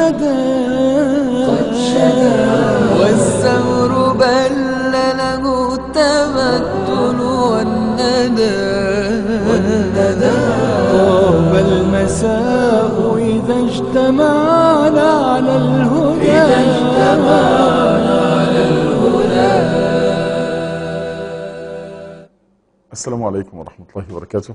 شدا والثور بل له التمثل والندى طاب المساء إذا اجتمعنا على الهدى إذا اجتمعنا على الهدى السلام عليكم ورحمة الله وبركاته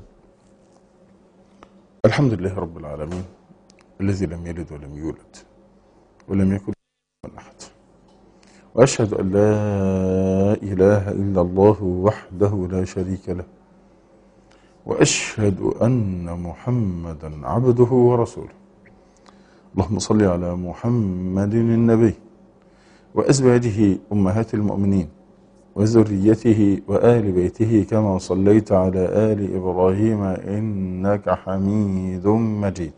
الحمد لله رب العالمين الذي لم يلد ولم يولد ولم يكن له أحد وأشهد أن لا إله إلا الله وحده لا شريك له وأشهد أن محمدا عبده ورسوله اللهم صل على محمد النبي وأزواجه أمهات المؤمنين وذريته وآل بيته كما صليت على آل إبراهيم إنك حميد مجيد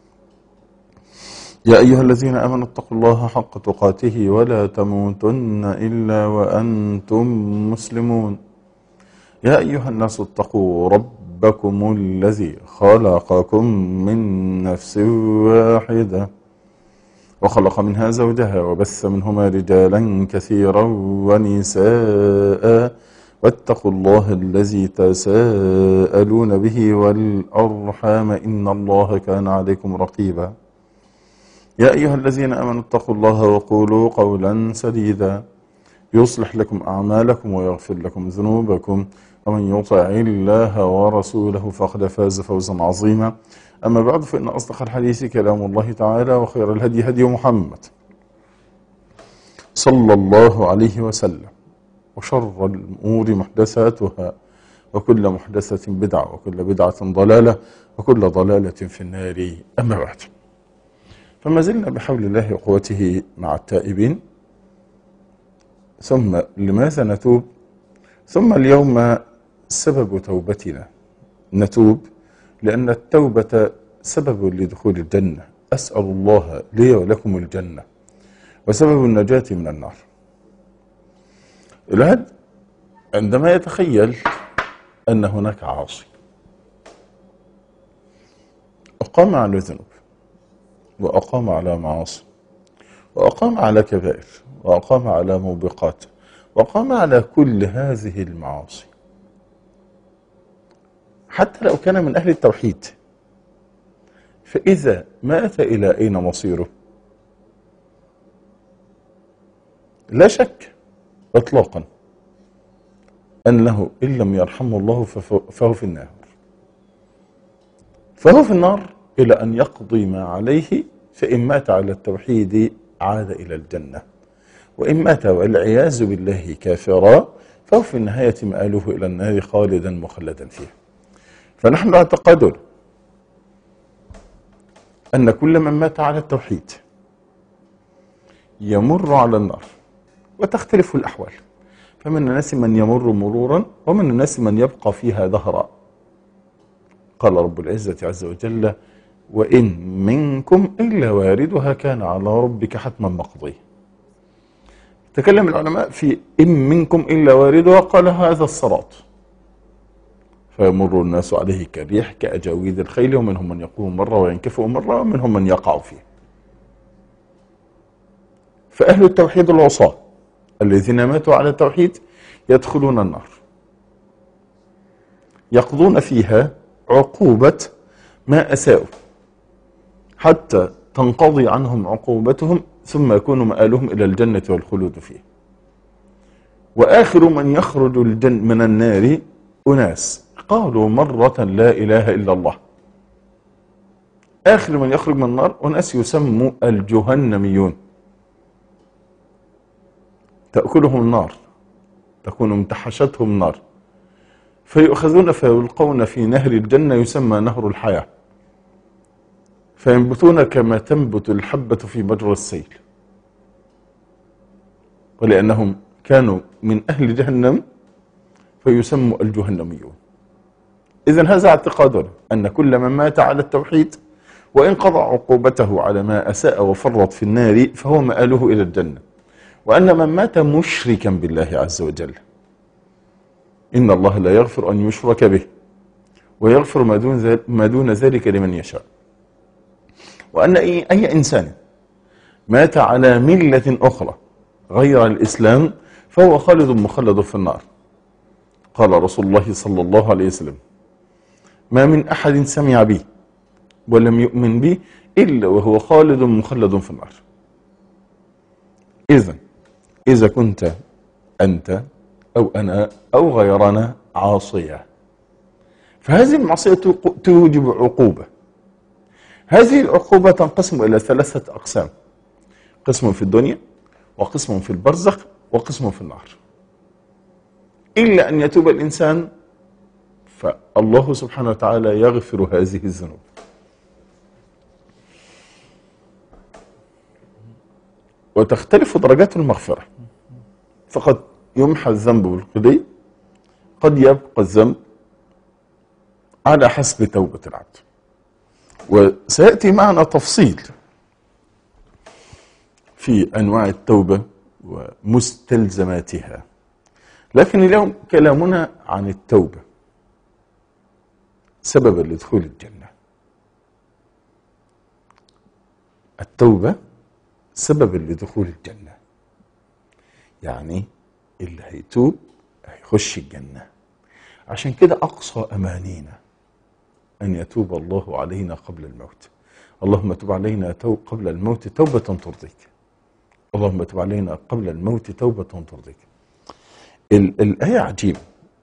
يا أيها الذين آمنوا اتقوا الله حق تقاته ولا تموتن إلا وأنتم مسلمون يا أيها الناس اتقوا ربكم الذي خلقكم من نفس واحدة وخلق منها زوجها وبث منهما رجالا كثيرا ونساء واتقوا الله الذي تساءلون به والأرحام إن الله كان عليكم رقيبا يا أيها الذين آمنوا اتقوا الله وقولوا قولا سديدا يصلح لكم أعمالكم ويغفر لكم ذنوبكم ومن يطع الله ورسوله فقد فاز فوزا عظيما أما بعد فإن أصدق الحديث كلام الله تعالى وخير الهدي هدي محمد صلى الله عليه وسلم وشر الأمور محدثاتها وكل محدثة بدعة وكل بدعة ضلالة وكل ضلالة في النار أما بعد فما زلنا بحول الله وقوته مع التائبين ثم لماذا نتوب ثم اليوم سبب توبتنا نتوب لأن التوبة سبب لدخول الجنة أسأل الله لي ولكم الجنة وسبب النجاة من النار الواحد عندما يتخيل أن هناك عاصي أقام على ذنوب وأقام على معاصي وأقام على كبائر وأقام على موبقات وأقام على كل هذه المعاصي حتى لو كان من أهل التوحيد فإذا مات إلى أين مصيره لا شك إطلاقا أنه إن لم يرحمه الله فهو في النار فهو في النار إلى أن يقضي ما عليه فإن مات على التوحيد عاد إلى الجنة وإن مات والعياذ بالله كافرا فهو في النهاية مآله إلى النار خالدا مخلدا فيها فنحن نعتقد أن كل من مات على التوحيد يمر على النار وتختلف الأحوال فمن الناس من يمر مرورا ومن الناس من يبقى فيها دهرا قال رب العزة عز وجل وإن منكم إلا واردها كان على ربك حتما مقضي تكلم العلماء في إن منكم إلا واردها قال هذا الصراط فيمر الناس عليه كريح كأجاويد الخيل ومنهم من يقوم مرة وينكفئ مرة ومنهم من يقع فيه فأهل التوحيد العصاة الذين ماتوا على التوحيد يدخلون النار يقضون فيها عقوبة ما أساءوا حتى تنقضي عنهم عقوبتهم ثم يكون مآلهم إلى الجنة والخلود فيه وآخر من يخرج الجن من النار أناس قالوا مرة لا إله إلا الله آخر من يخرج من النار أناس يسموا الجهنميون تأكلهم النار تكون امتحشتهم النار فيؤخذون فيلقون في نهر الجنة يسمى نهر الحياة فينبتون كما تنبت الحبة في مجرى السيل ولأنهم كانوا من أهل جهنم فيسموا الجهنميون إذا هذا اعتقادنا أن كل من مات على التوحيد وإن قضى عقوبته على ما أساء وفرط في النار فهو مآله إلى الجنة وأن من مات مشركا بالله عز وجل إن الله لا يغفر أن يشرك به ويغفر ما دون ذلك, ما دون ذلك لمن يشاء وأن أي, أي إنسان مات على ملة أخرى غير الإسلام فهو خالد مخلد في النار قال رسول الله صلى الله عليه وسلم ما من أحد سمع بي ولم يؤمن بي إلا وهو خالد مخلد في النار إذا إذا كنت أنت أو أنا أو غيرنا عاصية فهذه المعصية توجب عقوبة هذه العقوبة تنقسم إلى ثلاثة أقسام قسم في الدنيا وقسم في البرزخ وقسم في النار إلا أن يتوب الإنسان فالله سبحانه وتعالى يغفر هذه الذنوب وتختلف درجات المغفرة فقد يمحى الذنب بالقضي قد يبقى الذنب على حسب توبة العبد وسيأتي معنا تفصيل في أنواع التوبة ومستلزماتها لكن اليوم كلامنا عن التوبة سببا لدخول الجنة التوبة سببا لدخول الجنة يعني اللي هيتوب هيخش الجنة عشان كده أقصى أمانينا أن يتوب الله علينا قبل الموت اللهم تب علينا توب قبل الموت توبة ترضيك اللهم تب علينا قبل الموت توبة ترضيك الآية عجيبة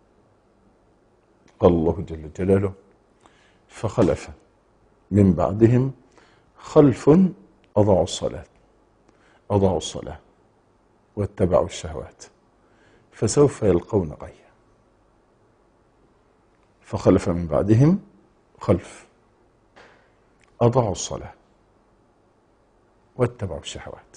قال الله جل جلاله فخلف من بعدهم خلف أضاعوا الصلاة أضاعوا الصلاة واتبعوا الشهوات فسوف يلقون غيا فخلف من بعدهم خلف أضاعوا الصلاة واتبعوا الشهوات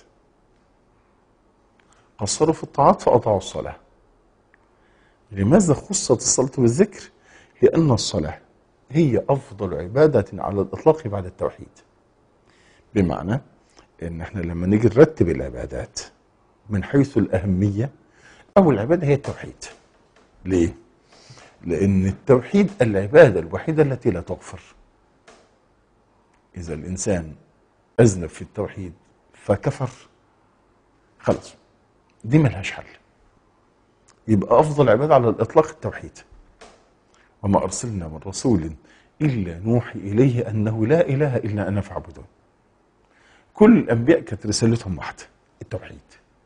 قصروا في الطاعات فأضاعوا الصلاة لماذا خصت الصلاة بالذكر؟ لأن الصلاة هي أفضل عبادة على الإطلاق بعد التوحيد بمعنى ان احنا لما نيجي نرتب العبادات من حيث الاهميه اول عباده هي التوحيد ليه لان التوحيد العباده الوحيده التي لا تغفر اذا الانسان اذنب في التوحيد فكفر خلاص دي ملهاش حل يبقى افضل عباده على الاطلاق التوحيد وما ارسلنا من رسول الا نوحي اليه انه لا اله الا انا فاعبدون كل الانبياء كانت رسالتهم واحده التوحيد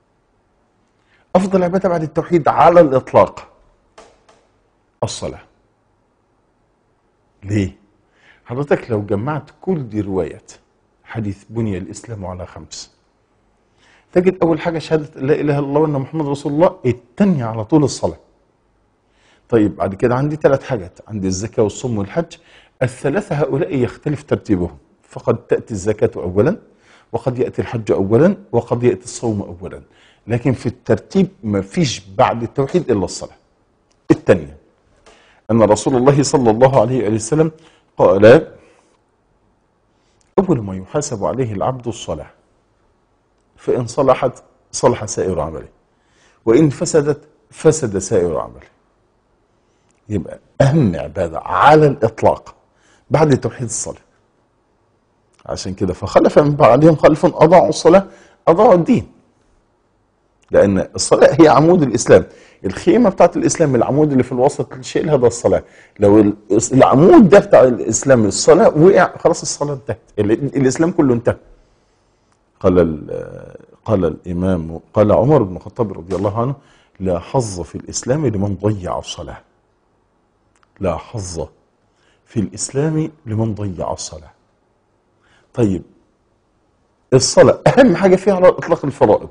افضل عباده بعد التوحيد على الاطلاق الصلاه ليه حضرتك لو جمعت كل دي روايات حديث بني الاسلام على خمس تجد اول حاجه شهاده لا اله الا الله وان محمد رسول الله الثانيه على طول الصلاه طيب بعد كده عندي ثلاث حاجات عندي الزكاه والصوم والحج الثلاثه هؤلاء يختلف ترتيبهم فقد تاتي الزكاه اولا وقد يأتي الحج أولا وقد يأتي الصوم أولا لكن في الترتيب ما فيش بعد التوحيد إلا الصلاة الثانية أن رسول الله صلى الله عليه وسلم قال أول ما يحاسب عليه العبد الصلاة فإن صلحت صلح سائر عمله وإن فسدت فسد سائر عمله يبقى أهم عبادة على الإطلاق بعد توحيد الصلاة عشان كده فخلف من بعدهم خلف اضاعوا الصلاه اضاعوا الدين لان الصلاه هي عمود الاسلام الخيمه بتاعت الاسلام العمود اللي في الوسط الشيء هذا الصلاه لو العمود ده بتاع الاسلام الصلاه وقع خلاص الصلاه انتهت الاسلام كله انتهى قال قال الامام قال عمر بن الخطاب رضي الله عنه لا حظ في الاسلام لمن ضيع الصلاه لا حظ في الاسلام لمن ضيع الصلاه طيب الصلاة أهم حاجة فيها على إطلاق الفرائض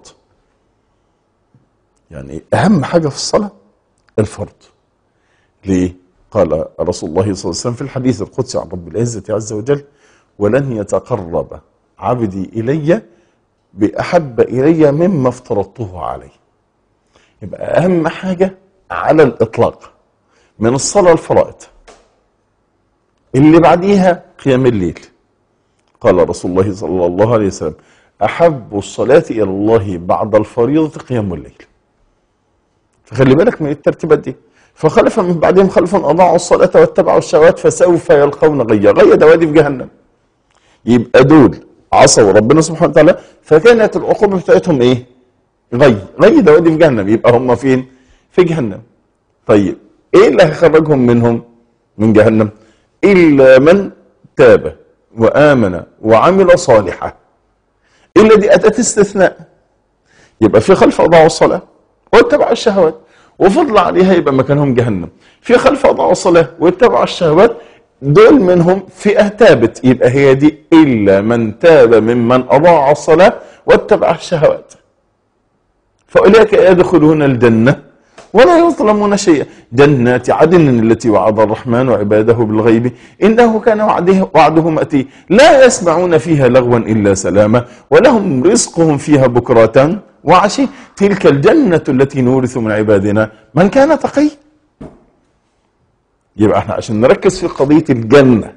يعني أهم حاجة في الصلاة الفرض ليه؟ قال رسول الله صلى الله عليه وسلم في الحديث القدسي عن رب العزة عز وجل ولن يتقرب عبدي إلي بأحب إلي مما افترضته عليه يبقى أهم حاجة على الإطلاق من الصلاة الفرائض اللي بعديها قيام الليل قال رسول الله صلى الله عليه وسلم أحب الصلاة إلى الله بعد الفريضة قيام الليل فخلي بالك من الترتيبات دي فخلف من بعدهم خلف أضاعوا الصلاة واتبعوا الشهوات فسوف يلقون غيا غيا ده وادي في جهنم يبقى دول عصوا ربنا سبحانه وتعالى فكانت العقوبه بتاعتهم ايه؟ غي غي ده ودي في جهنم يبقى هم فين؟ في جهنم طيب ايه اللي هيخرجهم منهم من جهنم؟ الا من تاب وامن وعمل صالحا الا دي اداه استثناء يبقى في خلف اضاعوا الصلاه واتبعوا الشهوات وفضل عليها يبقى مكانهم جهنم في خلف اضاعوا الصلاه واتبعوا الشهوات دول منهم فئه تابت يبقى هي دي الا من تاب ممن اضاع الصلاه واتبع الشهوات فاولئك يدخلون الجنه ولا يظلمون شيئا جنات عدن التي وعد الرحمن عباده بالغيب انه كان وعده وعده ماتي لا يسمعون فيها لغوا الا سلاما ولهم رزقهم فيها بكرة وعشي تلك الجنة التي نورث من عبادنا من كان تقي يبقى احنا عشان نركز في قضية الجنة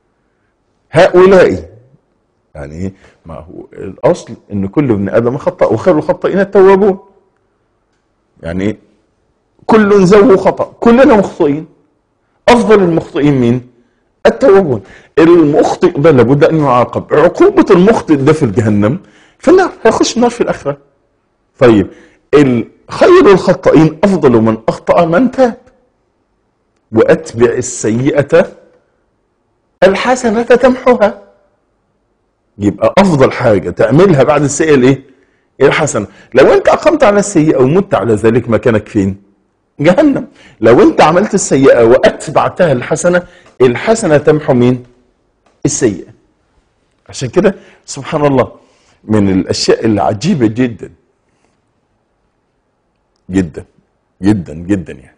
هؤلاء يعني ما هو الاصل ان كل ابن ادم خطأ وخير الخطائين التوابون يعني كل ذو خطأ كلنا مخطئين افضل المخطئين مين التوابون المخطئ ده لابد ان يعاقب عقوبة المخطئ ده في الجهنم في النار هيخش النار في الاخرة طيب خير الخطائين افضل من اخطأ من تاب واتبع السيئة الحسنة تمحوها يبقى افضل حاجة تعملها بعد السيئة الايه الحسنة لو انت اقمت على السيئة ومت على ذلك مكانك فين جهنم لو انت عملت السيئة واتبعتها الحسنة الحسنة تمحو مين السيئة عشان كده سبحان الله من الاشياء العجيبة جدا جدا جدا جدا يعني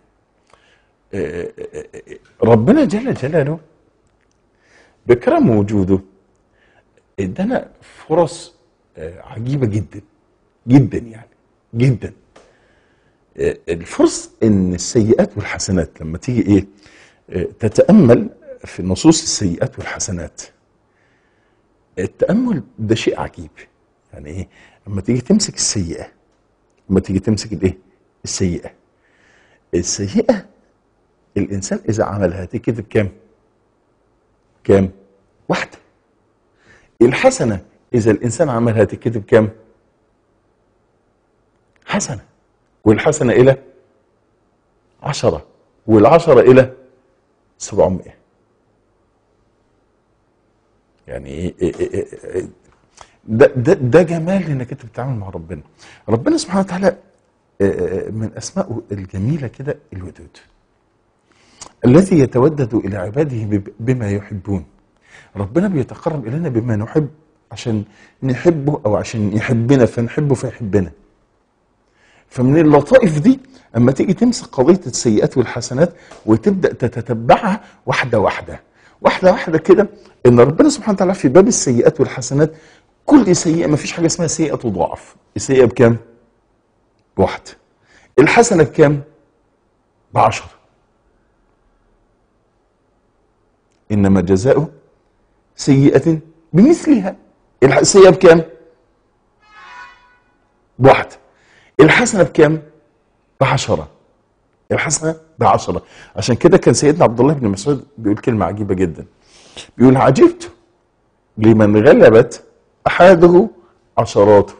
ربنا جل جلاله بكرم وجوده ادانا فرص عجيبه جدا جدا يعني جدا الفرص ان السيئات والحسنات لما تيجي ايه تتامل في نصوص السيئات والحسنات التامل ده شيء عجيب يعني ايه لما تيجي تمسك السيئه لما تيجي تمسك الايه السيئه السيئه الانسان اذا عملها تكتب كام كام واحده الحسنه اذا الانسان عملها تكتب كام حسنه والحسنه الى عشرة والعشرة الى سبعمائة يعني إيه إيه إيه ده, ده, ده جمال انك انت بتتعامل مع ربنا ربنا سبحانه وتعالى من اسمائه الجميله كده الودود الذي يتودد الى عباده بما يحبون ربنا بيتقرب الينا بما نحب عشان نحبه او عشان يحبنا فنحبه فيحبنا فمن اللطائف دي اما تيجي تمسك قضيه السيئات والحسنات وتبدا تتتبعها واحده واحده واحده واحده كده ان ربنا سبحانه وتعالى في باب السيئات والحسنات كل سيئه ما فيش حاجه اسمها سيئه تضاعف السيئه بكام بواحد الحسنه بكام بعشر انما جزاؤه سيئه بمثلها السيئه بكام بواحد الحسنه بكام بعشره الحسنه بعشره عشان كده كان سيدنا عبد الله بن مسعود بيقول كلمه عجيبه جدا بيقول عجبت لمن غلبت احاده عشراته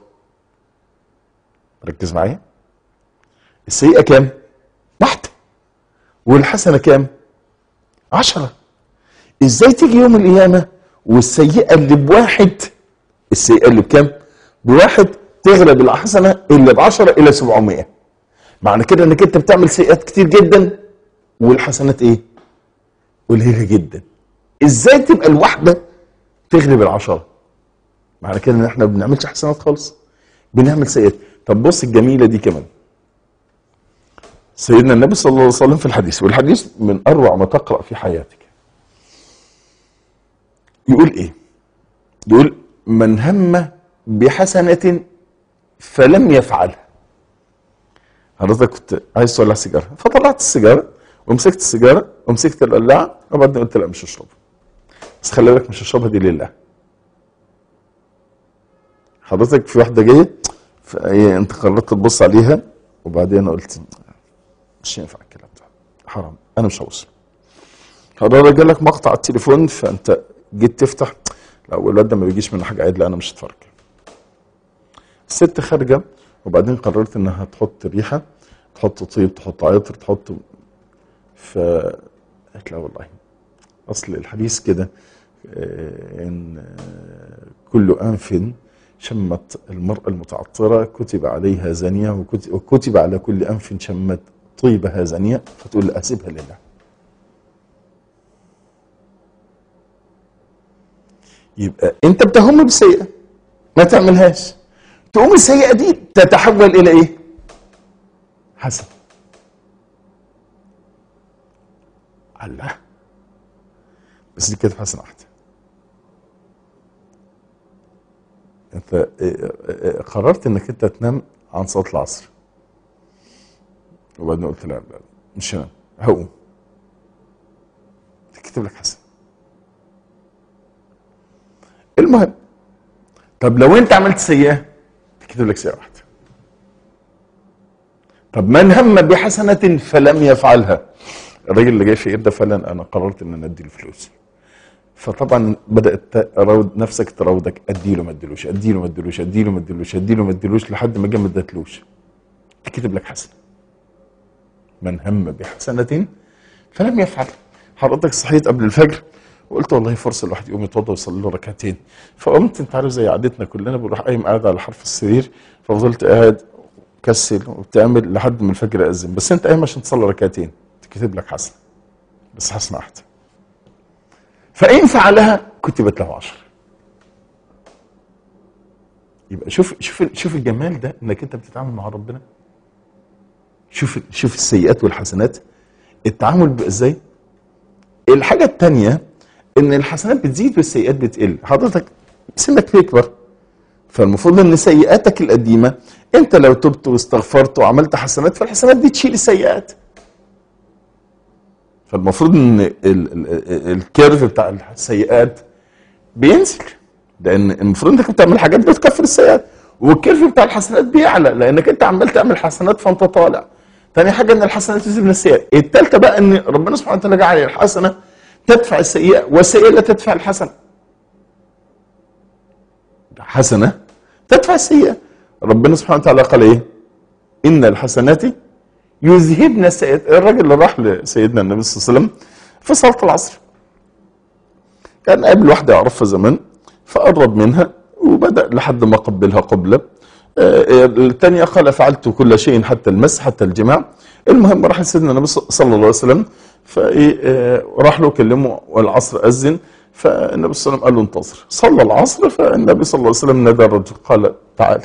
ركز معايا السيئه كام واحده والحسنه كام عشره ازاي تيجي يوم القيامه والسيئه اللي بواحد السيئه اللي بكام بواحد تغلب الحسنه اللي بعشرة الى 700 معنى كده انك انت بتعمل سيئات كتير جدا والحسنات ايه قليله جدا ازاي تبقى الواحده تغلب العشرة معنى كده ان احنا ما بنعملش حسنات خالص بنعمل سيئات طب بص الجميله دي كمان سيدنا النبي صلى الله عليه وسلم في الحديث والحديث من اروع ما تقرا في حياتك يقول ايه يقول من هم بحسنه فلم يفعلها حضرتك كنت عايز تولع سيجاره فطلعت السيجاره ومسكت السيجاره ومسكت القلاعه وبعدين قلت لا مش هشربها بس خلي بالك مش هشربها دي لله حضرتك في واحده جايه فايه انت قررت تبص عليها وبعدين انا قلت مش ينفع الكلام ده حرام انا مش هوصل حضرتك جالك مقطع على التليفون فانت جيت تفتح لو الواد ده ما بيجيش منه حاجه عدله انا مش هتفرج الست خارجه وبعدين قررت انها تحط ريحه تحط طيب تحط عطر تحط ف قالت لا والله اصل الحديث كده آه، ان آه، كل انف شمت المرأة المتعطرة كتب عليها زانية وكت- وكتب على كل أنف شمت طيبها زانية فتقول لا أسيبها لله يبقى أنت بتهم بالسيئة ما تعملهاش تقوم السيئة دي تتحول إلى إيه؟ حسن الله بس دي كانت حسنة واحدة انت اه، اه، قررت انك انت تنام عن صلاه العصر وبعدين قلت لا لا مش هنام هقوم تكتب لك حسن المهم طب لو انت عملت سيئه تكتب لك سيئه واحده طب من هم بحسنه فلم يفعلها الراجل اللي جاي في ده فعلا انا قررت ان انا ادي له فلوس فطبعا بدات تراود نفسك تراودك اديله ما اديلوش اديله ما اديلوش اديله ما اديلوش اديله ما اديلوش لحد ما جه ما ادتلوش تكتب لك حسنه من هم بحسنه فلم يفعل حضرتك صحيت قبل الفجر وقلت والله فرصه الواحد يقوم يتوضا ويصلي له ركعتين فقمت انت عارف زي عادتنا كلنا بنروح قايم قاعد على حرف السرير ففضلت قاعد كسل وبتعمل لحد ما الفجر يأذن بس انت قايم عشان تصلي ركعتين تكتب لك حسنه بس حسنه واحده فإن فعلها كتبت له عشر يبقى شوف شوف شوف الجمال ده انك انت بتتعامل مع ربنا شوف شوف السيئات والحسنات التعامل بقى ازاي الحاجة التانية ان الحسنات بتزيد والسيئات بتقل حضرتك سنك بيكبر فالمفروض ان سيئاتك القديمة انت لو تبت واستغفرت وعملت حسنات فالحسنات دي تشيل السيئات فالمفروض ان ال- ال- ال- الكيرف بتاع السيئات بينزل لان المفروض انك بتعمل حاجات بتكفر السيئات والكيرف بتاع الحسنات بيعلى لانك انت عمال تعمل حسنات فانت طالع تاني حاجه ان الحسنات تزيد من السيئات الثالثه بقى ان ربنا سبحانه وتعالى جعل الحسنه تدفع السيئه والسيئه لا تدفع الحسنه حسنه تدفع السيئه ربنا سبحانه وتعالى قال ايه ان الحسنات يذهبن السيئات الراجل اللي راح لسيدنا النبي صلى الله عليه وسلم في صلاه العصر كان قابل واحده يعرفها زمان فقرب منها وبدا لحد ما قبلها قبله آه، الثانيه قال فعلت كل شيء حتى المس حتى الجماع المهم راح سيدنا النبي صلى الله عليه وسلم فايه آه، راح له كلمه والعصر اذن فالنبي صلى الله عليه وسلم قال له انتظر صلى العصر فالنبي صلى الله عليه وسلم نادى الرجل قال تعال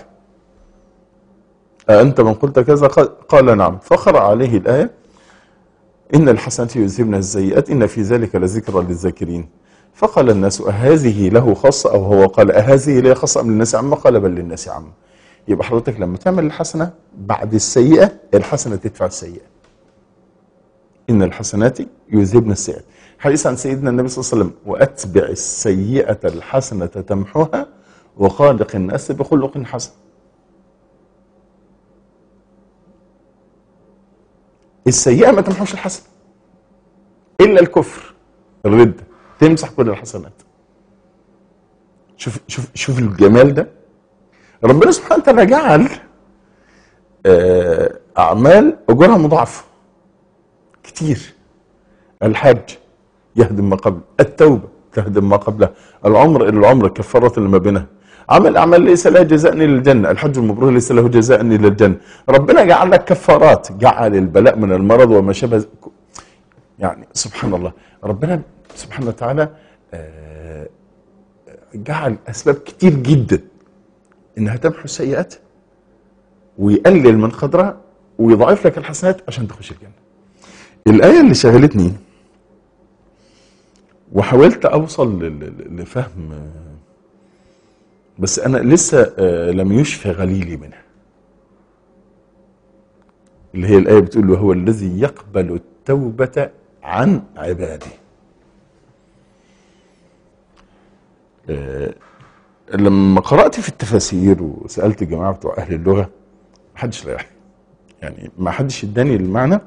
أأنت من قلت كذا قال- قال نعم فقرأ عليه الآية إن الحسنات يذهبن السيئات إن في ذلك لذكرى للذاكرين فقال الناس أهذه له خاصة أو هو قال أهذه لي خاصة أم للناس عامة قال بل للناس عامة يبقى حضرتك لما تعمل الحسنة بعد السيئة الحسنة تدفع السيئة إن الحسنات يذهبن السيئات حديث عن سيدنا النبي صلى الله عليه وسلم وأتبع السيئة الحسنة تمحوها وخالق الناس بخلق حسن السيئة ما تمحوش الحسن إلا الكفر الردة تمسح كل الحسنات شوف شوف شوف الجمال ده ربنا سبحانه وتعالى جعل آه، أعمال أجورها مضاعفة كتير الحج يهدم ما قبل التوبة تهدم ما قبلها العمر إلى العمر كفارة لما بينها عمل أعمال ليس لها جزاء إلا الجنة الحج المبرور ليس له جزاء إلا الجنة ربنا جعل لك كفارات جعل البلاء من المرض وما شابه ذ- يعني سبحان الله ربنا سبحانه وتعالى آه، جعل أسباب كتير جدا إنها تمحو السيئات ويقلل من قدرها ويضاعف لك الحسنات عشان تخش الجنة الآية اللي شغلتني وحاولت أوصل ل- ل- لفهم آه، بس أنا لسه آه، لم يشفى غليلي منها اللي هي الآية بتقول وهو الذي يقبل التوبة عن عباده آه، لما قرأت في التفاسير وسألت الجماعة بتوع أهل اللغة محدش ريحني يعني ما حدش اداني المعنى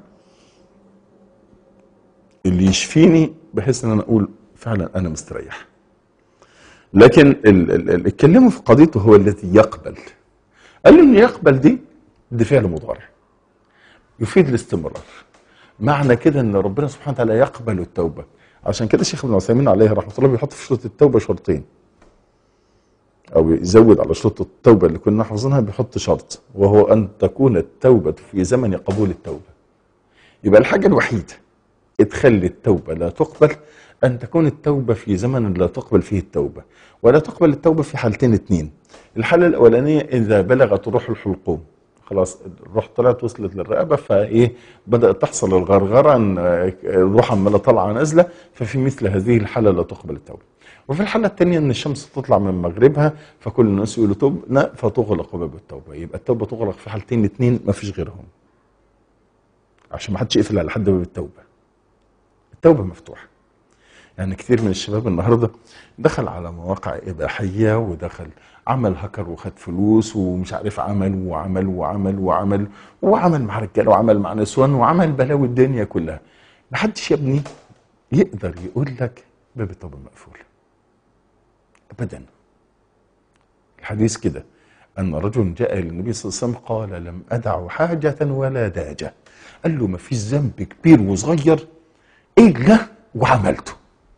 اللي يشفيني بحيث ان انا اقول فعلا انا مستريح لكن ال- ال- ال- اتكلموا في قضيته هو الذي يقبل قال له ان يقبل دي دي فعل مضارع يفيد الاستمرار معنى كده ان ربنا سبحانه وتعالى يقبل التوبه عشان كده الشيخ ابن عثيمين عليه رحمه الله بيحط في شروط التوبه شرطين او يزود على شروط التوبه اللي كنا حافظينها بيحط شرط وهو ان تكون التوبه في زمن قبول التوبه يبقى الحاجه الوحيده تخلي التوبه لا تقبل ان تكون التوبه في زمن لا تقبل فيه التوبه ولا تقبل التوبه في حالتين اتنين الحاله الاولانيه اذا بلغت روح الحلقوم خلاص الروح طلعت وصلت للرقبه فايه بدات تحصل الغرغره ان الروح عماله طالعه نازله ففي مثل هذه الحاله لا تقبل التوبه وفي الحاله الثانيه ان الشمس تطلع من مغربها فكل الناس يقولوا تبنا فتغلق باب التوبه يبقى التوبه تغلق في حالتين اتنين ما فيش غيرهم عشان ما حدش يقفل على حد باب التوبه التوبه مفتوحه يعني كثير من الشباب النهارده دخل على مواقع اباحيه ودخل عمل هكر وخد فلوس ومش عارف عمل وعمل وعمل وعمل وعمل مع رجاله وعمل مع نسوان وعمل بلاوي الدنيا كلها محدش يا ابني يقدر يقول لك باب التوبه مقفول ابدا الحديث كده ان رجل جاء للنبي صلى الله عليه وسلم قال لم ادع حاجه ولا داجه قال له ما فيش ذنب كبير وصغير الا وعملته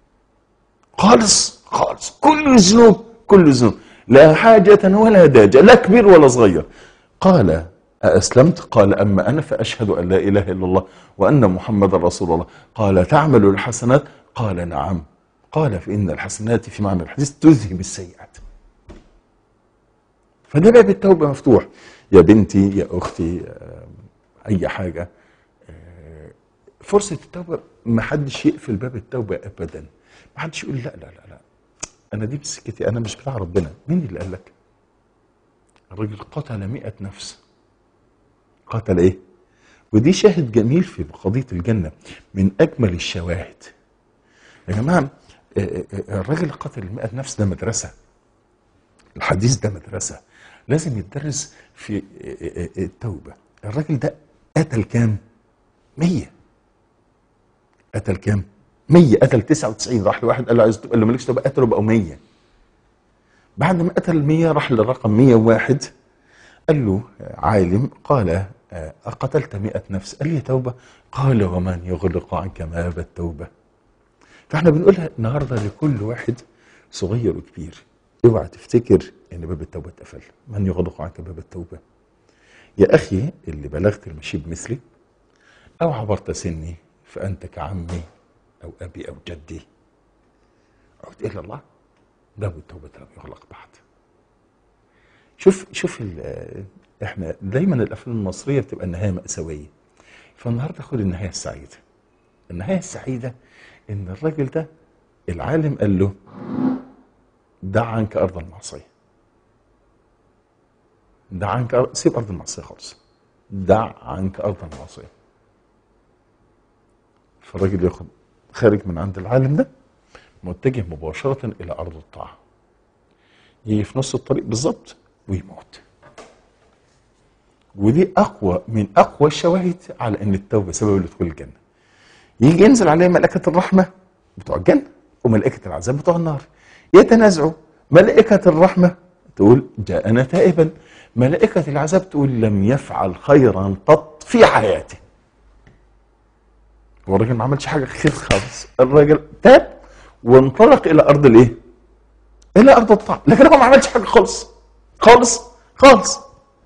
خالص خالص كل ذنوب كل ذنوب لا حاجة ولا داجة لا كبير ولا صغير قال أأسلمت قال أما أنا فأشهد أن لا إله إلا الله وأن محمد رسول الله قال تعمل الحسنات قال نعم قال فإن الحسنات في معنى الحديث تذهب السيئات فده باب التوبة مفتوح يا بنتي يا أختي آه، أي حاجة آه، فرصة التوبة ما حدش يقفل باب التوبة أبدا ما حدش يقول لا لا لا لا أنا دي بسكتي أنا مش بتاع ربنا مين اللي قال لك الراجل قتل مئة نفس قتل إيه ودي شاهد جميل في قضية الجنة من أجمل الشواهد يا جماعة آه، آه، الراجل اللي قتل المئة نفس ده مدرسة الحديث ده مدرسة لازم يتدرس في آه، آه، آه، التوبة الراجل ده قتل كام؟ مية قتل كام؟ 100 قتل 99 راح لواحد قال له عايز قال له مالكش توبه قتلوا بقوا 100 بعد ما قتل ال 100 راح للرقم 101 قال له عالم قال آه، أقتلت 100 نفس قال لي توبة قال ومن يغلق عنك باب التوبة فاحنا بنقولها النهارده لكل واحد صغير وكبير اوعى تفتكر ان باب التوبه اتقفل من يغلق عنك باب التوبه يا اخي اللي بلغت المشيب مثلي او عبرت سني فانت كعمي او ابي او جدي عد الى الله باب التوبه لم يغلق بعد شوف شوف ال- احنا دايما الافلام المصريه بتبقى النهايه ماساويه فالنهارده خد النهايه السعيده النهايه السعيده ان الراجل ده العالم قال له دع عنك ارض المعصيه دع عنك أر- سيب ارض المعصيه خالص دع عنك ارض المعصيه فالراجل ياخد خارج من عند العالم ده متجه مباشره الى ارض الطاعه يجي في نص الطريق بالظبط ويموت ودي اقوى من اقوى الشواهد على ان التوبه سبب لدخول الجنه يجي ينزل عليه ملائكه الرحمه بتوع الجنه وملائكه العذاب بتوع النار يتنازعوا ملائكه الرحمه تقول جاءنا تائبا ملائكه العذاب تقول لم يفعل خيرا قط في حياته هو الراجل ما عملش حاجه خير خالص الراجل تاب وانطلق الى ارض الايه الى ارض الطاعه لكن هو ما عملش حاجه خالص خالص خالص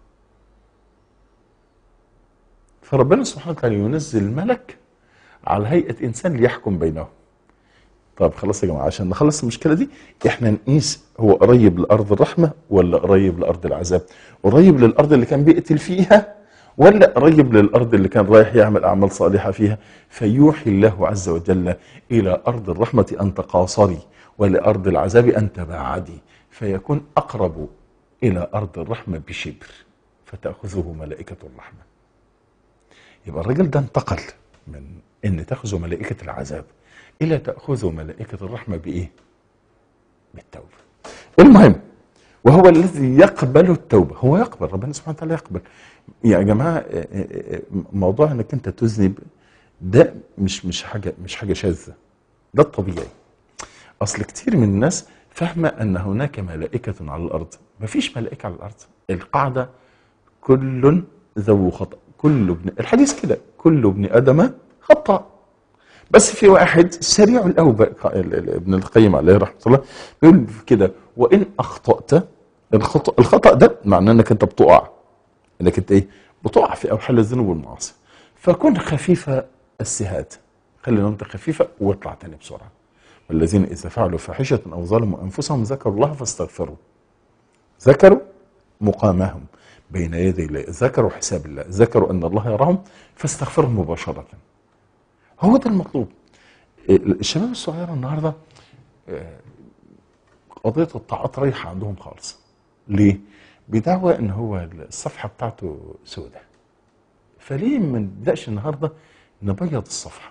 فربنا سبحانه وتعالى ينزل ملك على هيئه انسان ليحكم بينهم طب خلاص يا جماعه عشان نخلص المشكله دي احنا نقيس هو قريب لارض الرحمه ولا قريب لارض العذاب قريب للارض اللي كان بيقتل فيها ولا قريب للارض اللي كان رايح يعمل اعمال صالحه فيها فيوحي الله عز وجل الى ارض الرحمه ان تقاصري ولارض العذاب ان تباعدي فيكون اقرب الى ارض الرحمه بشبر فتاخذه ملائكه الرحمه يبقى الراجل ده انتقل من ان تاخذه ملائكه العذاب الى تاخذه ملائكه الرحمه بايه؟ بالتوبه. المهم وهو الذي يقبل التوبه، هو يقبل ربنا سبحانه وتعالى يقبل. يا جماعه آه، آه، آه، موضوع انك انت تذنب ده مش مش حاجه مش حاجه شاذه. ده الطبيعي. اصل كتير من الناس فاهمة أن هناك ملائكة على الأرض مفيش ملائكة على الأرض القاعدة كل ذو خطأ كل ابن الحديث كده كل ابن آدم خطأ بس في واحد سريع الأوبة ابن القيم عليه رحمة الله بيقول كده وإن أخطأت الخطأ, الخطأ ده معناه أنك أنت بتقع أنك أنت إيه بتقع في أوحال الذنوب والمعاصي فكن خفيف السهات خلي نومتك خفيفة واطلع تاني بسرعة والذين إذا فعلوا فاحشة أو ظلموا أنفسهم ذكروا الله فاستغفروا ذكروا مقامهم بين يدي الله ذكروا حساب الله ذكروا أن الله يراهم فاستغفروا مباشرة هو ده المطلوب الشباب الصغيرة النهاردة آه، قضية الطاعات رايحة عندهم خالص ليه؟ بدعوى ان هو الصفحة بتاعته سوداء فليه ما نبدأش النهاردة نبيض الصفحة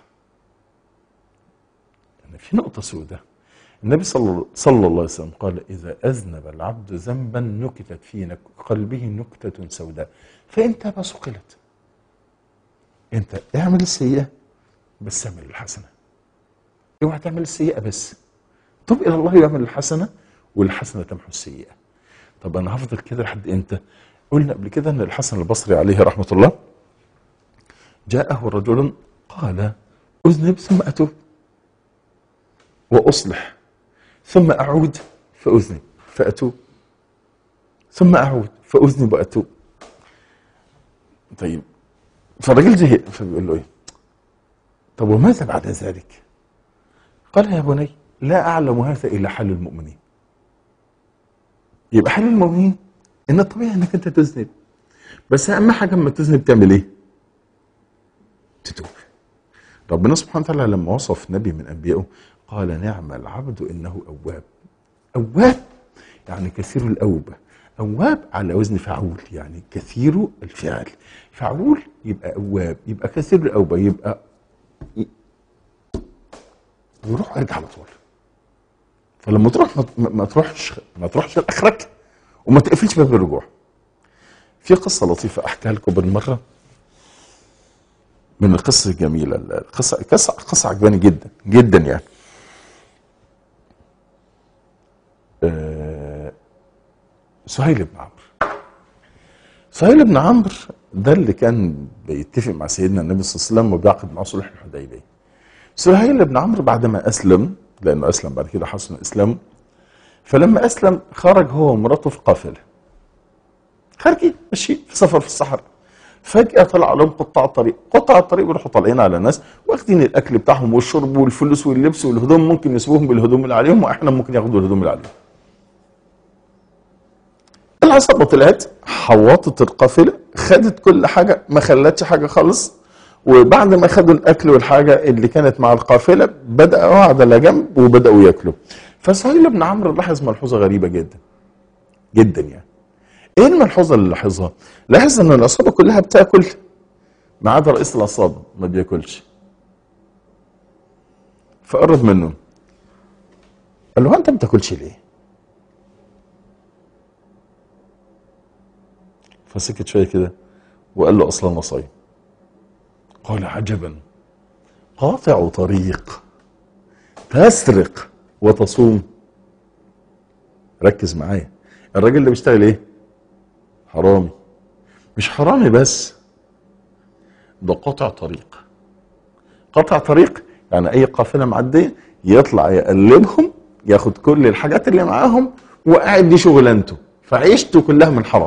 يعني في نقطة سوداء النبي صلى صلى الله عليه وسلم قال إذا أذنب العبد ذنبا نكتت في نك- قلبه نكتة سوداء فإن تاب سقلت أنت اعمل السيئة بس اعمل الحسنة اوعى تعمل السيئة بس تب إلى الله ويعمل الحسنة والحسنة تمحو السيئة طب أنا هفضل كده لحد إمتى؟ قلنا قبل كده أن الحسن البصري عليه رحمة الله جاءه رجل قال أذنب ثم أتوب وأصلح ثم أعود فأذنب فأتوب ثم أعود فأذنب وأتوب طيب فالراجل زهق فبيقول له إيه طب وماذا بعد ذلك قال يا بني لا أعلم هذا إلا حال المؤمنين يبقى حال المؤمنين إن الطبيعي إنك أنت تذنب بس أهم حاجة لما تذنب تعمل إيه؟ تتوب ربنا سبحانه وتعالى لما وصف نبي من انبيائه قال نعم العبد انه اواب اواب يعني كثير الاوبه اواب على وزن فعول يعني كثير الفعل فعول يبقى اواب يبقى كثير الاوبه يبقى ي- يروح ويرجع على طول فلما تروح ما, ما ما تروحش ما تروحش لاخرك وما تقفلش باب الرجوع في قصه لطيفه احكيها لكم بالمره من القصص الجميلة القصة قصة قصة عجباني جدا جدا يعني آه، سهيل بن عمرو سهيل بن عمرو ده اللي كان بيتفق مع سيدنا النبي صلى الله عليه وسلم وبيعقد معه صلح الحديبية سهيل بن عمرو بعدما أسلم لأنه أسلم بعد كده حسن إسلامه فلما أسلم خرج هو ومراته في قافلة خارجين ماشي في سفر في الصحراء فجأة طلع عليهم قطاع الطريق قطاع الطريق بيروحوا طالعين على ناس واخدين الأكل بتاعهم والشرب والفلوس واللبس والهدوم ممكن يسيبوهم بالهدوم اللي عليهم وإحنا ممكن ياخدوا الهدوم اللي عليهم العصابة طلعت حوطت القافلة خدت كل حاجة ما خلتش حاجة خالص وبعد ما خدوا الأكل والحاجة اللي كانت مع القافلة بدأوا على جنب وبدأوا ياكلوا فسهيل بن عمرو لاحظ ملحوظة غريبة جدا جدا يعني ايه الملحوظه اللي لاحظها؟ لاحظ ان العصابه كلها بتاكل ما عدا رئيس العصابه ما بياكلش. فقرب منه قال له "هو انت ما بتاكلش ليه؟ فسكت شويه كده وقال له اصلا انا صايم. قال عجبا قاطع طريق تسرق وتصوم ركز معايا الراجل ده بيشتغل ايه؟ حرامي مش حرامي بس ده قطع طريق قطع طريق يعني اي قافله معديه يطلع يقلبهم ياخد كل الحاجات اللي معاهم وقاعد دي شغلانته فعيشته كلها من حرام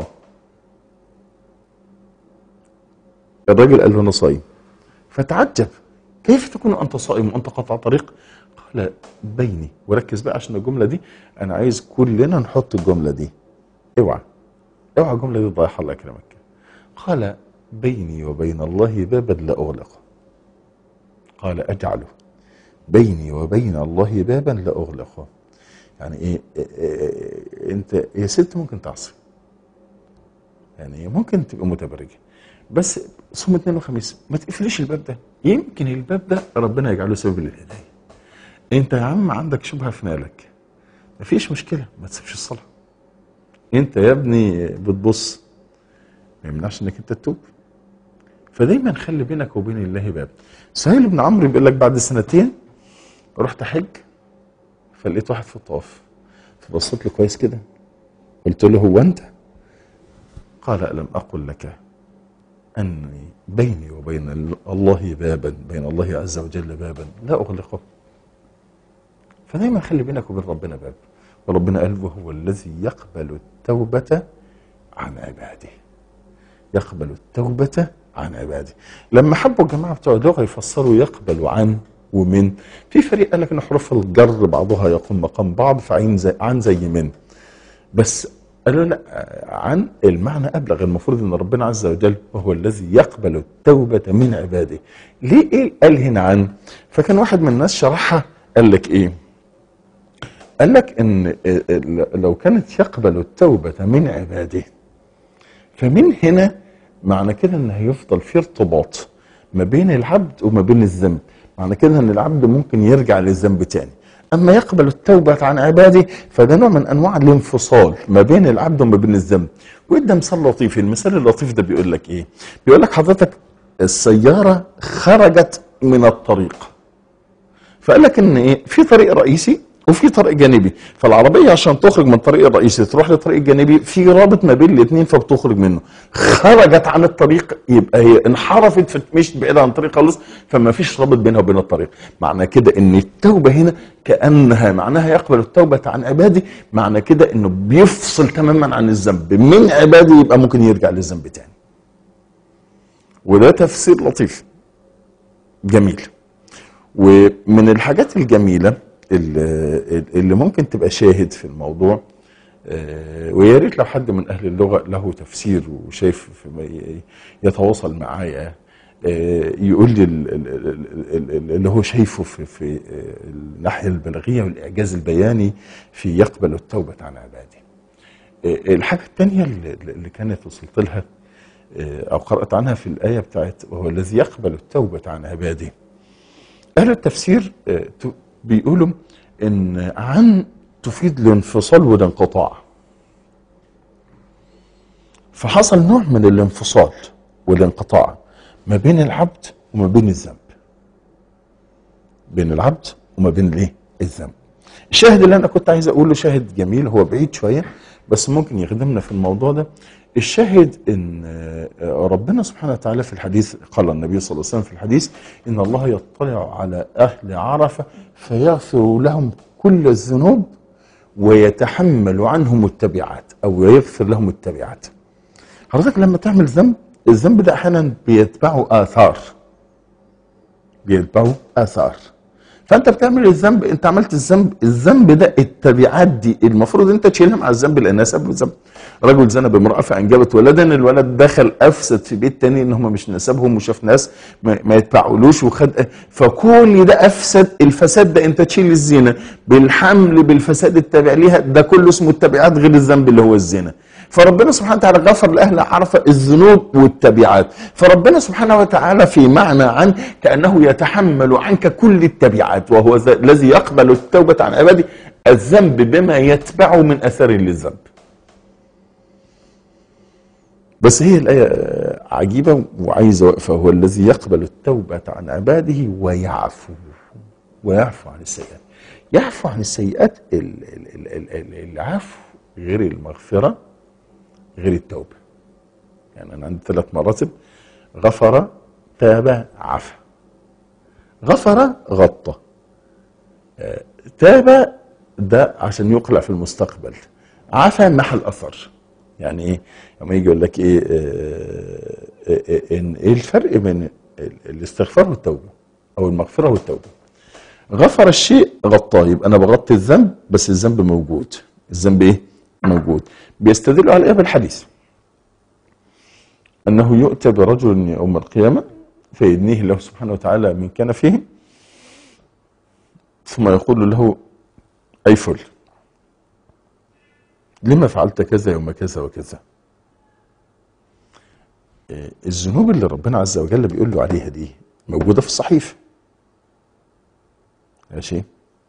الراجل قال له انا صايم فتعجب كيف تكون انت صائم وانت قطع طريق قال بيني وركز بقى عشان الجمله دي انا عايز كلنا نحط الجمله دي اوعى اوعى الجمله دي تضيعها الله يكرمك قال بيني وبين الله بابا لا اغلقه قال اجعله بيني وبين الله بابا لا اغلقه يعني ايه, إيه, إيه انت يا ست ممكن تعصي يعني ممكن تبقى متبرجه بس صوم اثنين وخميس ما تقفليش الباب ده يمكن الباب ده ربنا يجعله سبب للهدايه انت يا عم عندك شبهه في مالك مفيش مشكله ما تسيبش الصلاه انت يا ابني بتبص ما يمنعش انك انت تتوب فدايما خلي بينك وبين الله باب سهيل بن عمرو بيقول لك بعد سنتين رحت حج فلقيت واحد في الطواف بصيت له كويس كده قلت له هو انت قال الم اقل لك اني بيني وبين الله بابا بين الله عز وجل بابا لا اغلقه فدايما خلي بينك وبين ربنا باب وربنا قال وهو الذي يقبل التوبه عن عباده يقبل التوبة عن عباده لما حبوا الجماعة بتوع اللغة يفسروا يقبل عن ومن في فريق قال لك ان حروف الجر بعضها يقوم مقام بعض فعين زي عن زي من بس قالوا لا عن المعنى ابلغ المفروض ان ربنا عز وجل وهو الذي يقبل التوبة من عباده ليه ايه قال هنا عن فكان واحد من الناس شرحها قال لك ايه قال لك ان لو كانت يقبل التوبة من عباده فمن هنا معنى كده ان هيفضل في ارتباط ما بين العبد وما بين الذنب معنى كده ان العبد ممكن يرجع للذنب تاني اما يقبل التوبة عن عباده فده نوع من انواع الانفصال ما بين العبد وما بين الذنب وادى مثال لطيف المثال اللطيف ده بيقول لك ايه بيقول لك حضرتك السيارة خرجت من الطريق فقال لك ان ايه في طريق رئيسي وفي طريق جانبي فالعربيه عشان تخرج من الطريق الرئيسي تروح للطريق الجانبي في رابط ما بين الاثنين فبتخرج منه خرجت عن الطريق يبقى هي انحرفت فمشت بعيد عن الطريق خالص فما فيش رابط بينها وبين الطريق معنى كده ان التوبه هنا كانها معناها يقبل التوبه عن عباده معنى كده انه بيفصل تماما عن الذنب من عباده يبقى ممكن يرجع للذنب تاني وده تفسير لطيف جميل ومن الحاجات الجميله اللي اللي ممكن تبقى شاهد في الموضوع آه، ويا ريت لو حد من اهل اللغه له تفسير وشايف في- يتواصل معايا آه، يقول لي ال- ال- ال- ال- اللي هو شايفه في في آه، الناحيه البلاغيه والاعجاز البياني في يقبل التوبه عن عباده. آه، الحاجه الثانيه اللي اللي كانت وصلت لها آه، او قرات عنها في الايه بتاعت وهو الذي يقبل التوبه عن عباده. اهل التفسير آه، ت- بيقولوا ان عن تفيد الانفصال والانقطاع فحصل نوع من الانفصال والانقطاع ما بين العبد وما بين الذنب بين العبد وما بين الايه الذنب الشاهد اللي انا كنت عايز اقوله شاهد جميل هو بعيد شويه بس ممكن يخدمنا في الموضوع ده الشاهد ان آه، ربنا سبحانه وتعالى في الحديث قال النبي صلى الله عليه وسلم في الحديث ان الله يطلع على اهل عرفه فيغفر لهم كل الذنوب ويتحمل عنهم التبعات او يغفر لهم التبعات حضرتك لما تعمل ذنب الذنب ده احيانا بيتبعه اثار بيتبعه اثار فانت بتعمل الذنب انت عملت الذنب الذنب ده التبعات دي المفروض انت تشيلها مع الذنب لانها سبب الذنب رجل زنى بامراه فانجبت ولدا الولد دخل افسد في بيت تاني ان هم مش نسبهم وشاف ناس ما, ما يتبعولوش وخد فكل ده افسد الفساد ده انت تشيل الزنا بالحمل بالفساد التابع ليها ده كله اسمه التبعات غير الذنب اللي هو الزنا فربنا سبحانه وتعالى غفر لاهل عرفه الذنوب والتبعات فربنا سبحانه وتعالى في معنى عن كانه يتحمل عنك كل التبعات وهو ذا- الذي يقبل التوبه عن عباده الذنب بما يتبعه من اثر للذنب بس هي الآية عجيبة وعايزة وقفة هو الذي يقبل التوبة عن عباده ويعفو ويعفو عن السيئات يعفو عن السيئات ال- ال- ال- ال- ال- العفو غير المغفرة غير التوبة يعني أنا عندي ثلاث مراتب غفر تاب عفا غفر غطى آه، تاب ده عشان يقلع في المستقبل عفا محل اثر يعني ايه لما يجي يقول لك ايه آه، آه، آه، ان ايه الفرق بين ال- الاستغفار والتوبه او المغفره والتوبه غفر الشيء غطاه يبقى انا بغطي الذنب بس الذنب موجود الذنب ايه موجود بيستدلوا على ايه بالحديث انه يؤتى برجل يوم القيامه فيدنيه الله سبحانه وتعالى من كان فيه ثم يقول له اي فل لما فعلت كذا يوم كذا وكذا إيه، الذنوب اللي ربنا عز وجل بيقول له عليها دي موجوده في الصحيفه ماشي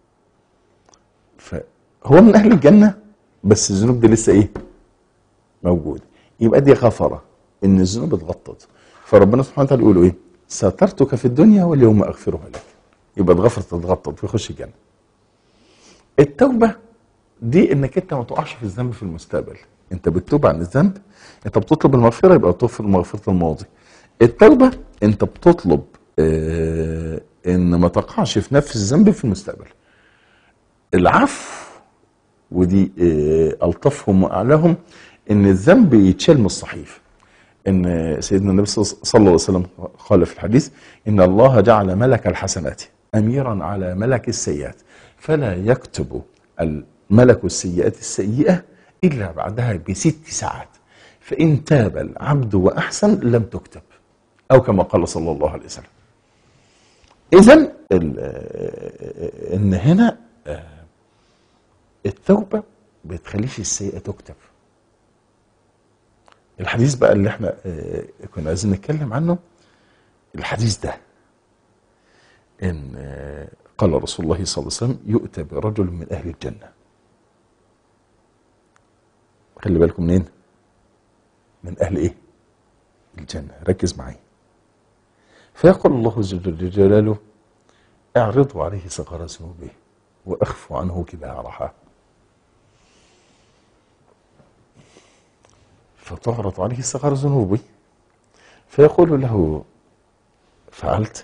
فهو من اهل الجنه بس الذنوب دي لسه ايه موجوده يبقى دي غفره ان الذنوب اتغطت فربنا سبحانه وتعالى يقول له ايه سترتك في الدنيا واليوم اغفرها لك يبقى اتغفرت اتغطت ويخش الجنه التوبه دي انك انت ما تقعش في الذنب في المستقبل انت بتتوب عن الذنب انت بتطلب المغفره يبقى تطلب مغفره الماضي التوبه انت بتطلب آه ان ما تقعش في نفس الذنب في المستقبل العفو ودي آه الطفهم واعلاهم ان الذنب يتشال من الصحيفه ان سيدنا النبي صلى الله عليه وسلم قال في الحديث ان الله جعل ملك الحسنات اميرا على ملك السيئات فلا يكتب الملك السيئات السيئه الا بعدها بست ساعات فان تاب العبد واحسن لم تكتب او كما قال صلى الله عليه وسلم اذا ان هنا آه، التوبه بتخليش السيئه تكتب الحديث بقى اللي احنا آه، كنا عايزين نتكلم عنه الحديث ده ان آه، قال رسول الله صلى الله عليه وسلم يؤتى برجل من اهل الجنه خلي بالكم منين من اهل ايه الجنه ركز معي فيقول الله جل جلاله اعرضوا عليه صغار ذنوبه واخفوا عنه كبارها فتعرض عليه صغار ذنوبه فيقول له فعلت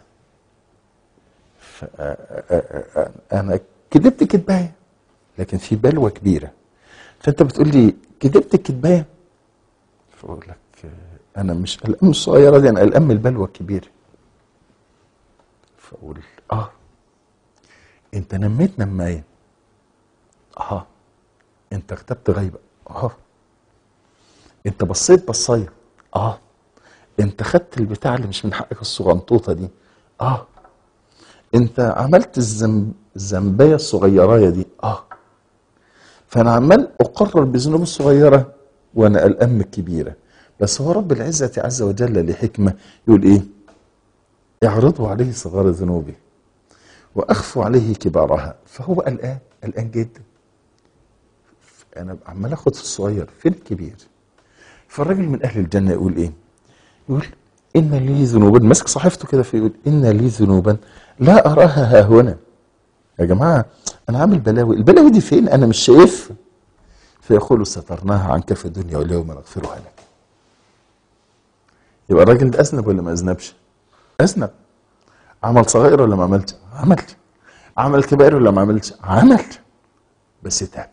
انا كذبت كذبايه لكن في بلوى كبيره فانت بتقول لي كذبت كذبايه فاقول لك انا مش قلقان الصغيره دي انا قلقان من البلوى الكبيره فاقول اه انت نميت نمايه اه انت كتبت غيبه اه انت بصيت بصايه اه انت خدت البتاع اللي مش من حقك الصغنطوطه دي اه انت عملت الذنب الذنبيه الصغيرايه دي اه فانا عمال اقرر بذنوب الصغيره وانا قلقان من الكبيره بس هو رب العزه عز وجل لحكمه يقول ايه اعرضوا عليه صغار ذنوبه واخفوا عليه كبارها فهو قلقان قلقان جدا انا عمال اخد في الصغير فين الكبير فالراجل من اهل الجنه يقول ايه يقول ان لي ذنوبا ماسك صحيفته كده فيقول ان لي ذنوبا لا اراها ها هنا يا جماعه انا عامل بلاوي البلاوي دي فين انا مش شايفها فيقول سترناها عنك في الدنيا واليوم نغفرها لك يبقى الراجل ده اذنب ولا ما اذنبش اذنب عمل صغير ولا ما عملش عمل عمل كبائر ولا ما عملش عمل بس تاب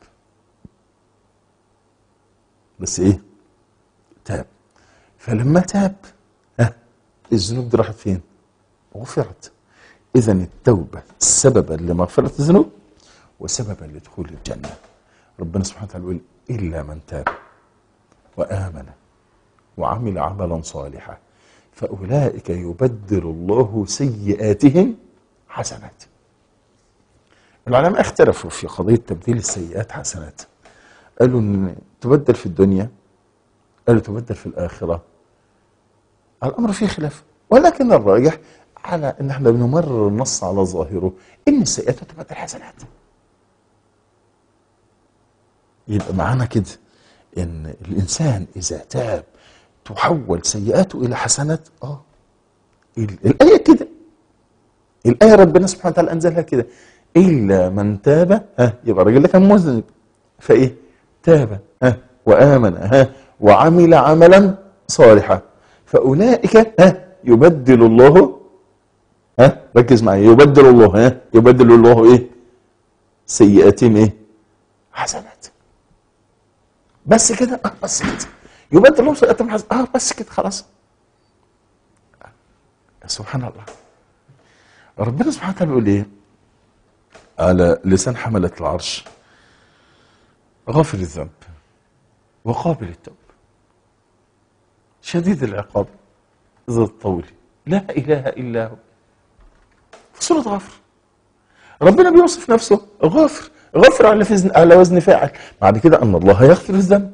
بس ايه تاب فلما تاب ها الذنوب دي راحت فين غفرت اذا التوبه سببا لمغفره الذنوب وسببا لدخول الجنه ربنا سبحانه وتعالى يقول الا من تاب وامن وعمل عملا صالحا فاولئك يبدل الله سيئاتهم حسنات العلماء اختلفوا في قضيه تبديل السيئات حسنات قالوا ان تبدل في الدنيا قالوا تبدل في الآخرة الأمر فيه خلاف ولكن الراجح على ان احنا بنمرر النص على ظاهره ان السيئات تبدل حسنات يبقى معانا كده ان الانسان اذا تاب تحول سيئاته الى حسنات اه الايه كده الايه ربنا سبحانه وتعالى انزلها كده الا من تاب ها يبقى الراجل ده كان مذنب فايه تاب ها وامن ها وعمل عملا صالحا فاولئك ها يبدل الله ها ركز معايا يبدل الله ها يبدل الله ايه سيئاتهم ايه حسنات بس كده اه بس كده يبدل الله سيئاتهم حسنات اه بس كده خلاص سبحان الله ربنا سبحانه وتعالى بيقول ايه على لسان حملة العرش غافر الذنب وقابل التوب شديد العقاب ذو الطول لا اله الا هو في سوره غافر ربنا بيوصف نفسه غافر غافر على فزن على وزن فاعل بعد كده ان الله يغفر الذنب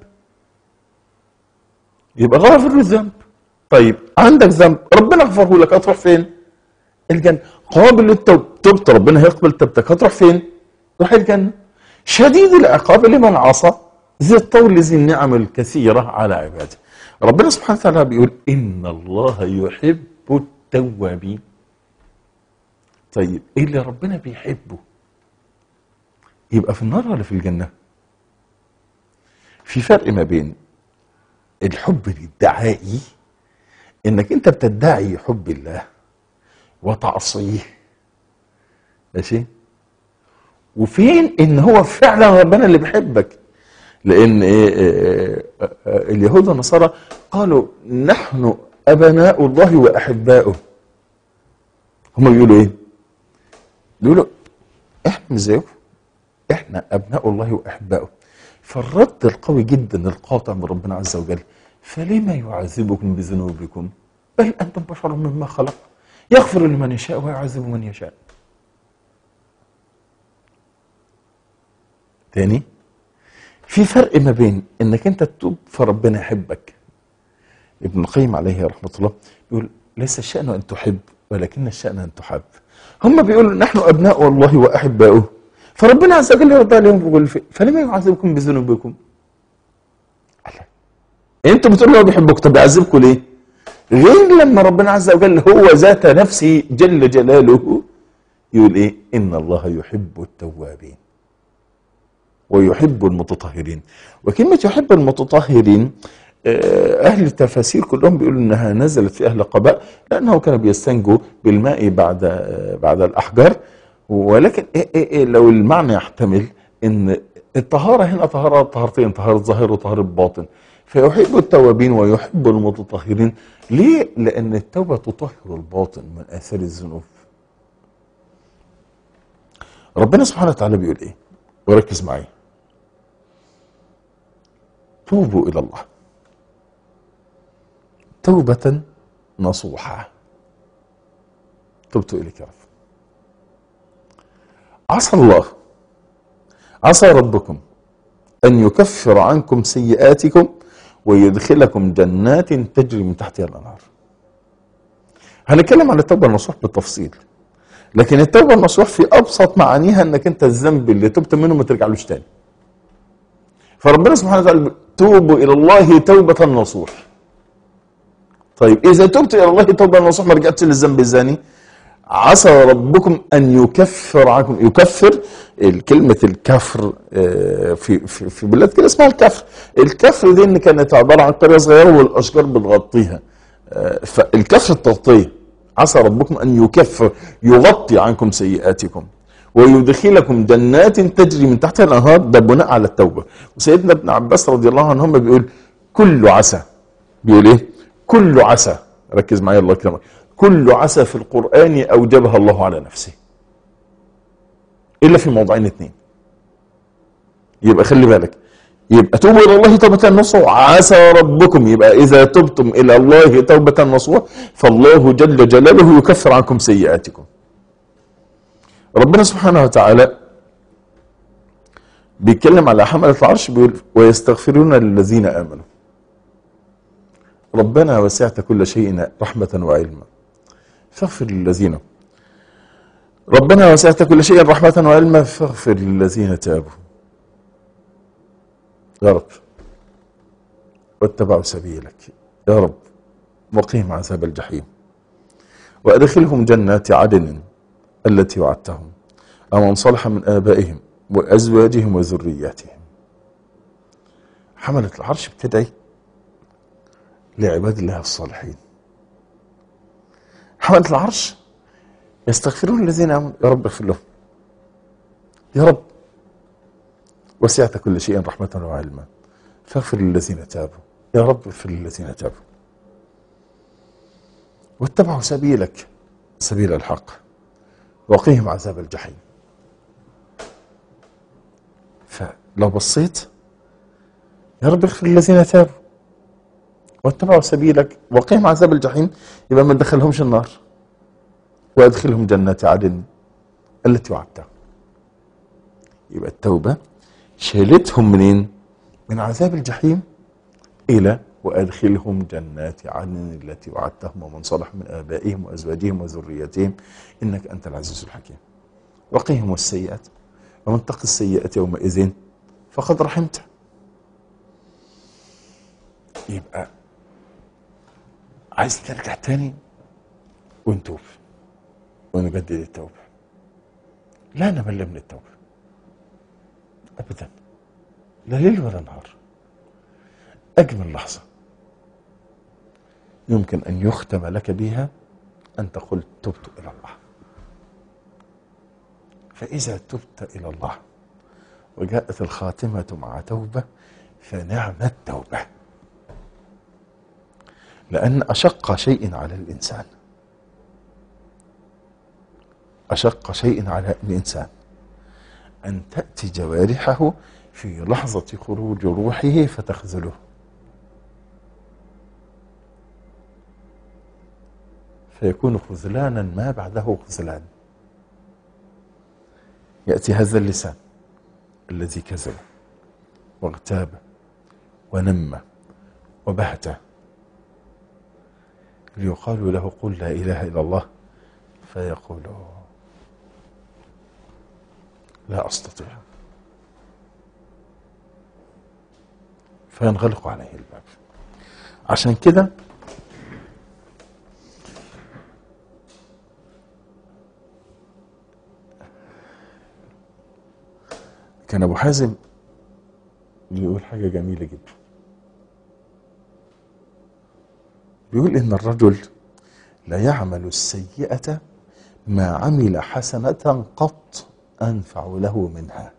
يبقى غافر للذنب طيب عندك ذنب ربنا غفره لك هتروح فين الجنه قابل للتوب تبت ربنا هيقبل توبتك هتروح فين روح الجنه شديد العقاب لمن عصى ذي الطول ذي النعم الكثيره على عباده ربنا سبحانه وتعالى بيقول ان الله يحب التوابين طيب ايه اللي ربنا بيحبه يبقى في النار ولا في الجنه في فرق ما بين الحب الادعائي انك انت بتدعي حب الله وتعصيه ماشي وفين ان هو فعلا ربنا اللي بيحبك لان إيه إيه إيه اليهود والنصارى قالوا نحن ابناء الله واحباؤه هم بيقولوا ايه بيقولوا احنا مش زيكم احنا ابناء الله واحباؤه فالرد القوي جدا القاطع من ربنا عز وجل فلما يعذبكم بذنوبكم بل انتم بشر مما خلق يغفر لمن يشاء ويعذب من يشاء تاني في فرق ما بين انك انت تتوب فربنا يحبك ابن القيم عليه رحمه الله بيقول ليس الشأن ان تحب ولكن الشأن ان تحب هم بيقولوا نحن ابناء الله واحباؤه فربنا عز وجل يرضى عليهم بيقول فلما يعذبكم بذنوبكم انتوا بتقولوا هو بيحبكم طب يعذبكم ليه؟ غير لما ربنا عز وجل هو ذات نفسه جل جلاله يقول ايه؟ ان الله يحب التوابين ويحب المتطهرين وكلمة يحب المتطهرين أهل التفاسير كلهم بيقولوا إنها نزلت في أهل قباء لأنه كانوا بيستنجوا بالماء بعد بعد الأحجار ولكن إيه إيه إيه لو المعنى يحتمل إن الطهارة هنا طهارة طهارتين طهارة ظاهر وطهارة باطن فيحب التوابين ويحب المتطهرين ليه؟ لأن التوبة تطهر الباطن من آثار الذنوب ربنا سبحانه وتعالى بيقول إيه؟ وركز معايا توبوا إلى الله توبة نصوحة تبت إليك يا رب عسى الله عسى ربكم أن يكفر عنكم سيئاتكم ويدخلكم جنات تجري من تحتها الأنهار هنتكلم عن التوبة النصوح بالتفصيل لكن التوبة النصوح في أبسط معانيها أنك أنت الذنب اللي تبت منه ما ترجعلوش تاني فربنا سبحانه وتعالى توبوا الى الله توبه نصوح طيب اذا تبت الى الله توبه نصوح ما رجعتش للذنب الزاني عسى ربكم ان يكفر عنكم يكفر كلمه الكفر في في, في بلاد كده اسمها الكفر الكفر دي ان كانت عباره عن قريه صغيره والاشجار بتغطيها فالكفر التغطيه عسى ربكم ان يكفر يغطي عنكم سيئاتكم ويدخلكم جنات تجري من تحتها الانهار ده بناء على التوبه وسيدنا ابن عباس رضي الله عنهما بيقول كل عسى بيقول ايه كل عسى ركز معايا الله يكرمك كل عسى في القران اوجبها الله على نفسه الا في موضعين اثنين يبقى خلي بالك يبقى توبوا الى الله توبه نصوح عسى ربكم يبقى اذا تبتم الى الله توبه نصوح فالله جل جلاله يكفر عنكم سيئاتكم ربنا سبحانه وتعالى بيتكلم على حملة العرش بيقول ويستغفرون للذين آمنوا ربنا وسعت كل شيء رحمة وعلما فاغفر للذين ربنا وسعت كل شيء رحمة وعلما فاغفر للذين تابوا يا رب واتبعوا سبيلك يا رب وقهم عذاب الجحيم وادخلهم جنات عدن التي وعدتهم أمن صلح من آبائهم وأزواجهم وذرياتهم حملة العرش بتدعي لعباد الله الصالحين حملة العرش يستغفرون الذين آمنوا يا رب اغفر لهم يا رب وسعت كل شيء رحمة وعلما فاغفر للذين تابوا يا رب اغفر للذين تابوا واتبعوا سبيلك سبيل الحق وقيهم عذاب الجحيم فلو بصيت يا رب اغفر للذين تابوا واتبعوا سبيلك وقيهم عذاب الجحيم يبقى ما تدخلهمش النار وادخلهم جنات عدن التي وعدتها يبقى التوبة شالتهم منين من عذاب الجحيم إلى وأدخلهم جنات عدن التي وعدتهم ومن صلح من آبائهم وأزواجهم وذريتهم إنك أنت العزيز الحكيم وقهم السيئات ومن تقي السيئة يومئذ فقد رحمته يبقى عايز ترجع تاني ونتوب ونجدد التوبة لا نمل من التوبة أبدا لا ليل ولا نهار أجمل لحظة يمكن أن يختم لك بها أن تقول تبت إلى الله فإذا تبت إلى الله وجاءت الخاتمة مع توبة فنعم التوبة لأن أشق شيء على الإنسان أشق شيء على الإنسان أن تأتي جوارحه في لحظة خروج روحه فتخذله فيكون خذلانا ما بعده خذلان يأتي هذا اللسان الذي كذب واغتاب ونم وبهت ليقال له قل لا إله إلا الله فيقول لا أستطيع فينغلق عليه الباب عشان كده كان ابو حازم بيقول حاجه جميله جدا بيقول ان الرجل لا يعمل السيئه ما عمل حسنه قط انفع له منها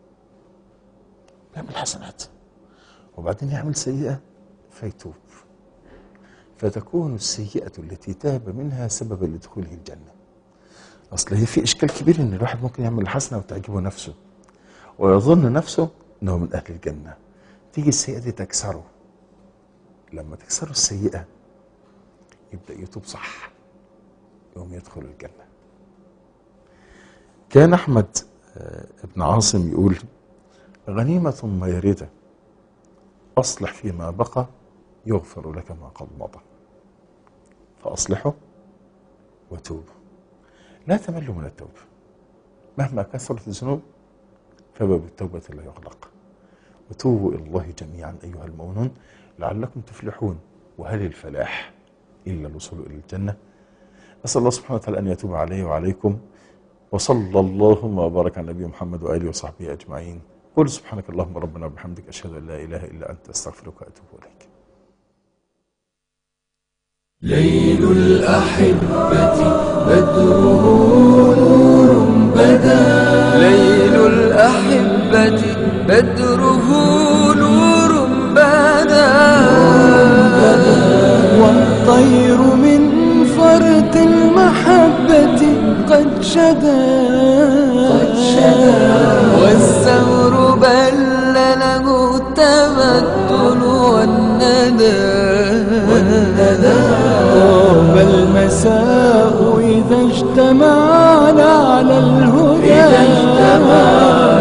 يعمل حسنات وبعدين يعمل سيئه فيتوب فتكون السيئه التي تاب منها سببا لدخوله الجنه اصل هي في اشكال كبير ان الواحد ممكن يعمل حسنه وتعجبه نفسه ويظن نفسه انه من اهل الجنه تيجي السيئه دي تكسره لما تكسره السيئه يبدا يتوب صح يقوم يدخل الجنه كان احمد آه، ابن عاصم يقول غنيمه ميرده اصلح فيما بقى يغفر لك ما قد مضى فاصلحه وتوبوا لا تملوا من التوبه مهما كثرت الذنوب فباب التوبة لا يغلق وتوبوا إلى الله جميعا أيها المؤمنون لعلكم تفلحون وهل الفلاح إلا الوصول إلى الجنة أسأل الله سبحانه وتعالى أن يتوب علي وعليكم وصلى اللهم وبارك على نبي محمد وآله وصحبه أجمعين قل سبحانك اللهم ربنا وبحمدك أشهد أن لا إله إلا أنت أستغفرك وأتوب إليك ليل الأحبة بدره نور بدا ليل الأحبة بدره نور بدا والطير من فرط المحبة قد شدا قد شدا والثور بل له التبدل والندى طاب المساء إذا اجتمعنا على الهدى إذا اجتمعنا